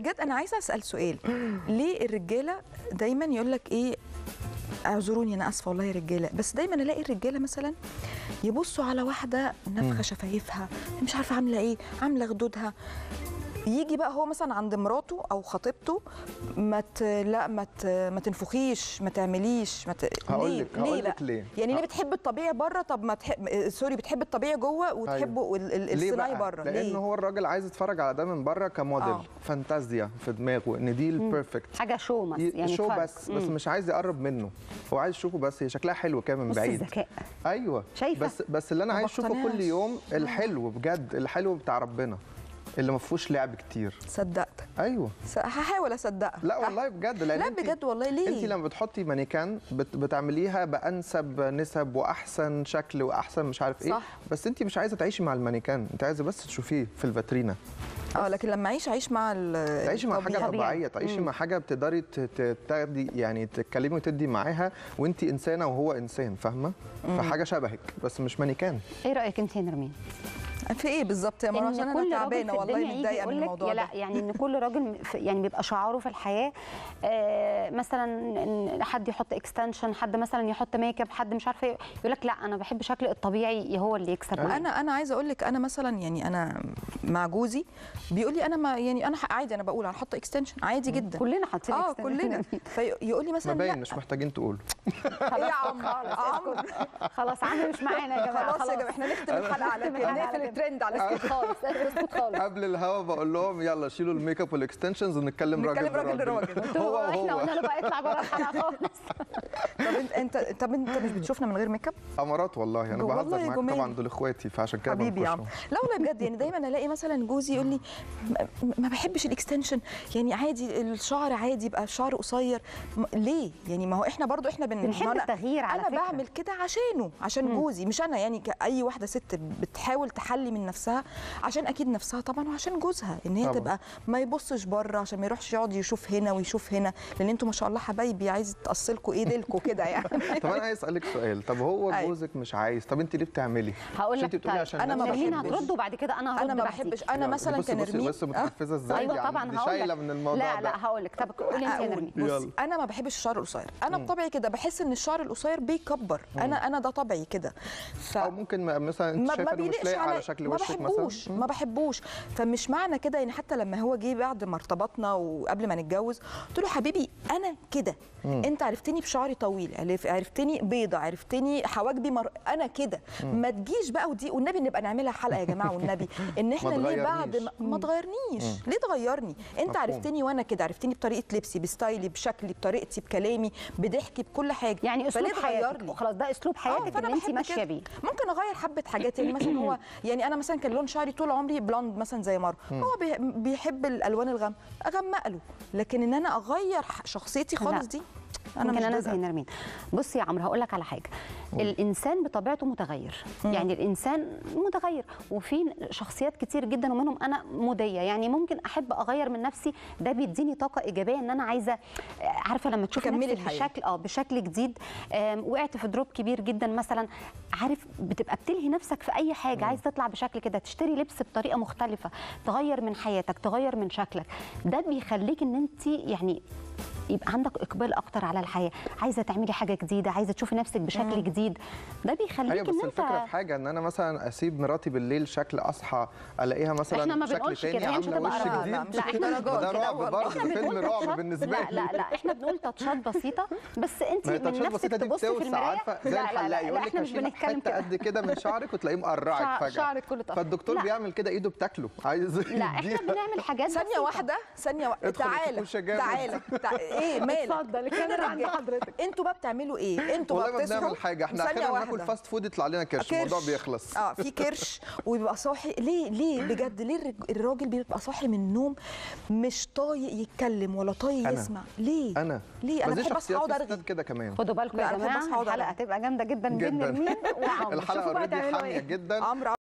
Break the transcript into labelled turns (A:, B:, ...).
A: بجد انا عايزه اسال سؤال ليه الرجاله دايما يقول لك ايه اعذروني انا اسفه والله يا رجاله بس دايما الاقي الرجاله مثلا يبصوا على واحده نفخه شفايفها مش عارفه عامله ايه عامله خدودها يجي بقى هو مثلا عند مراته او خطيبته ما ت... لا ما ت... ما تنفخيش ما تعمليش ما ت...
B: هقول
A: ليه
B: لك- هقول
A: ليه
B: لك
A: بقى؟
B: ليه.
A: يعني ليه
B: ه-
A: بتحب الطبيعي بره طب ما تحب آه، سوري بتحب الطبيعي جوه وتحبه ال... ال...
B: ليه
A: الصناعي
B: بقى؟
A: بره
B: لان
A: ليه
B: هو الراجل عايز يتفرج على ده من بره كموديل
A: آه.
B: فانتازيا في دماغه ان دي البيرفكت
C: حاجه شو مثلا
B: يعني
C: يعني
B: شو
C: اتفرج.
B: بس بس
C: مم.
B: مش عايز يقرب منه هو عايز يشوفه بس هي شكلها حلو كده من
C: بص
B: بعيد
C: الذكاء
B: ايوه
C: شايفة؟
B: بس بس اللي انا
A: ما
B: عايز اشوفه كل
A: بقتنعش.
B: يوم الحلو بجد الحلو بتاع ربنا اللي ما فيهوش لعب كتير
A: صدقتك
B: ايوه
A: س- هحاول اصدقها
B: لا والله بجد لان
A: لا
B: انت-
A: بجد والله ليه
B: انت لما بتحطي مانيكان بت بتعمليها بانسب نسب واحسن شكل واحسن مش عارف ايه
A: صح.
B: بس انت مش عايزه تعيشي مع المانيكان انت عايزه بس تشوفيه في الفاترينا
A: اه لكن لما اعيش اعيش مع ال-
B: تعيشي مع حاجه
A: الطبيعة.
B: طبيعيه تعيشي مع حاجه بتقدري ت- ت- تاخدي يعني تتكلمي وتدي معاها وانت انسانه وهو انسان فاهمه فحاجه شبهك بس مش مانيكان
C: ايه رايك انت يا نرمين
A: في ايه بالظبط يا مروه عشان انا تعبانه والله
C: الدنيا يجي
A: متضايقه
C: يقول
A: من
C: لك
A: الموضوع
C: يا
A: ده
C: لا يعني ان كل راجل في- يعني بيبقى شعاره في الحياه آه مثلا إن حد يحط اكستنشن حد مثلا يحط ميك اب حد مش عارفه إيه، يقول لك لا انا بحب شكل الطبيعي هو اللي يكسب معايا.
A: انا انا عايزه اقول لك انا مثلا يعني انا مع جوزي بيقول لي انا ما يعني انا ح- عادي انا بقول انا هحط اكستنشن عادي جدا
C: كلنا حاطين
A: اه
C: extension.
A: كلنا فيقول لي
B: ما
A: مثلا
B: باين
A: لا
B: مش محتاجين تقولوا
A: ايه يا عمرو عمرو
C: خلاص عمرو مش معانا يا جماعه
A: خلاص يا جماعه احنا نختم الحلقه على
C: نختم
A: كده
C: الحلقة
A: نقفل
C: على كده.
A: الترند على كده
C: خالص اسكت خالص
B: قبل الهوا بقول لهم يلا شيلوا الميك اب والاكستنشنز ونتكلم راجل
A: نتكلم راجل
B: براجل.
A: لراجل.
B: هو
C: احنا
B: هو
C: قلنا له بقى اطلع بره الحلقه خالص
A: طب انت انت طب انت مش بتشوفنا من غير ميك اب
B: امارات والله انا
A: والله
B: بهزر معاك
A: جمال.
B: طبعا دول اخواتي فعشان كده
A: حبيبي يا عم
B: بنخشهم.
A: لا والله بجد يعني دايما الاقي مثلا جوزي يقول لي ما- ما بحبش الاكستنشن يعني عادي الشعر عادي يبقى الشعر قصير م- ليه يعني ما هو احنا برضو احنا بن...
C: بنحب
A: ما أنا-
C: التغيير على
A: انا
C: فكرة.
A: بعمل كده عشانه عشان
C: مم.
A: جوزي مش انا يعني كاي واحده ست بتحاول تحلي من نفسها عشان اكيد نفسها طبعا وعشان جوزها ان هي
B: طبعاً.
A: تبقى ما يبصش بره عشان ما يروحش يقعد يشوف هنا ويشوف هنا لان انتوا ما شاء الله حبايبي عايز تاصلكوا ايه ديلكوا كده يعني
B: طب انا عايز اسالك سؤال طب هو
A: أيوة.
B: جوزك مش عايز طب انت ليه بتعملي
C: هقول
B: عشان
C: لك
B: انت بتقولي
C: طيب.
B: عشان
A: أنا ما
B: الناس
C: نرمين
A: بحبش.
C: هترد وبعد كده انا هرد
A: انا ما
C: بعديك.
A: بحبش انا
B: يلا،
A: مثلا
B: بصي- بصي-
A: كنرمين
B: بصي متحفزه ازاي
C: ايوه
B: دي عم-
C: طبعا
B: دي
C: هقول
B: شايله
C: لك.
B: من الموضوع
C: لا
B: ده
C: لا هقول لك طب قولي انت يا
A: أقول.
C: نرمين
A: بصي
B: يلا.
A: انا ما بحبش الشعر القصير انا بطبعي كده بحس ان الشعر القصير بيكبر انا انا ده طبعي كده ف
B: او ممكن ما- مثلا انت
A: ما,
B: شايفه
A: ما
B: انه مش
A: بيليقش
B: لايق على
A: على
B: شكل
A: ما
B: وشك
A: بحبوش
B: مثلا
A: ما بحبوش فمش معنى كده يعني حتى لما هو جه بعد ما ارتبطنا وقبل ما نتجوز قلت له حبيبي انا كده انت عرفتني بشعري طويل عرف- عرفتني بيضه عرفتني حواجبي مر... انا كده ما تجيش بقى ودي والنبي نبقى نعملها حلقه يا جماعه والنبي ان احنا ليه بعد ما,
B: تغيرنيش.
A: ما تغيرنيش ليه تغيرني انت
B: مفهوم.
A: عرفتني وانا كده عرفتني بطريقه لبسي بستايلي بشكلي بطريقتي بكلامي بضحكي بكل حاجه
C: يعني اسلوب
A: فليه تغير
C: حياتك
A: لي؟
C: خلاص ده اسلوب
A: آه،
C: حياتك
A: فأنا
C: اللي انت
A: بحب
C: ماشيه
A: كده.
C: بيه
A: ممكن اغير حبه حاجات يعني مثلا هو يعني انا مثلا كان لون شعري طول عمري بلوند مثلا زي مروه هو بي- بيحب الالوان الغامقه اغمق له لكن ان انا اغير ح- شخصيتي خالص
C: لا.
A: دي
C: انا
A: مش
C: انا
A: جوزها.
C: زي نرمين بصي يا عمرو هقول لك على حاجه الانسان بطبيعته متغير يعني الانسان متغير وفي شخصيات كتير جدا ومنهم انا موديه يعني ممكن احب اغير من نفسي ده بيديني طاقه ايجابيه ان انا عايزه عارفه لما تشوفي
A: تكملي
C: نفسك
A: الحياة.
C: بشكل اه بشكل جديد آم، وقعت في دروب كبير جدا مثلا عارف بتبقى بتلهي نفسك في اي حاجه عايز تطلع بشكل كده تشتري لبس بطريقه مختلفه تغير من حياتك تغير من شكلك ده بيخليك ان انت يعني يبقى عندك اقبال اكتر على الحياه عايزه تعملي حاجه جديده عايزه تشوفي نفسك بشكل جديد ده بيخليك
B: ايوه بس
C: ان
B: الفكره
C: انت
B: في حاجه ان انا مثلا اسيب مراتي بالليل شكل اصحى الاقيها مثلا
C: إحنا ما
B: شكل
C: بنقولش
B: تاني
C: كده، هي مش
B: عامله
C: هتبقى
B: وش
C: رعب.
B: جديد
A: لا، مش
C: إحنا
A: للدرجة
B: ده
A: كده
B: رعب
A: والله.
B: برضه
C: احنا
B: ده فيلم
C: بنقول
B: رعب
C: تاتشات-
B: بالنسبه
C: لا
B: لي
C: لا لا احنا بنقول تاتشات بسيطه بس انت
B: ما هي
C: من
B: التاتشات
C: نفسك
B: البسيطه دي
C: تبصي في
B: بتوسع
C: المرايه
B: عارفه زي
C: لا لا
B: الحلاق
C: لا,
B: يقول
C: لا
B: لك
C: احنا مش
B: هشيل
C: بنتكلم
B: حته
C: كده
B: قد كده من شعرك وتلاقيه مقرعك
C: شعر-
B: فجاه
C: شعرك كله طاير.
B: فالدكتور
C: لا.
B: بيعمل كده ايده بتاكله عايز
C: لا احنا
B: يديها.
C: بنعمل حاجات
A: ثانيه
C: بسيطة.
A: واحده ثانيه واحده
B: ادخل
A: تعالى
B: الكوشة جامد.
A: تعالى تع... ايه مالك
C: اتفضل، الكاميرا عند حضرتك.
A: انتوا بقى بتعملوا ايه انتوا
B: والله
A: بقى
B: ما
A: بتصحوا
B: بنعمل حاجه احنا
A: ثانية
B: اخيرا ناكل
A: واحدة.
B: فاست فود يطلع لنا كرش
A: كرش.
B: الموضوع بيخلص
A: اه في كرش وبيبقى صاحي ليه ليه بجد ليه الرج- الراجل بيبقى صاحي من النوم مش طايق يتكلم ولا طايق
B: أنا.
A: يسمع ليه
B: انا
A: ليه انا
B: بس دي
A: بحب اصحى
B: شخصيات
A: اقعد
B: في
A: ارغي
B: الستات كده كمان
C: خدوا بالكم
A: لا،
C: يا
A: أنا بحب
C: جماعه
A: أصحى أقعد
C: الحلقه
A: أرغي.
C: هتبقى جامده جدا بين
B: جدا
C: نرمين وعمرو
B: الحلقه
C: شوفوا بقى
B: اوريدي
C: تعملوا
B: حاميه
C: ايه
B: جدا
A: عمرو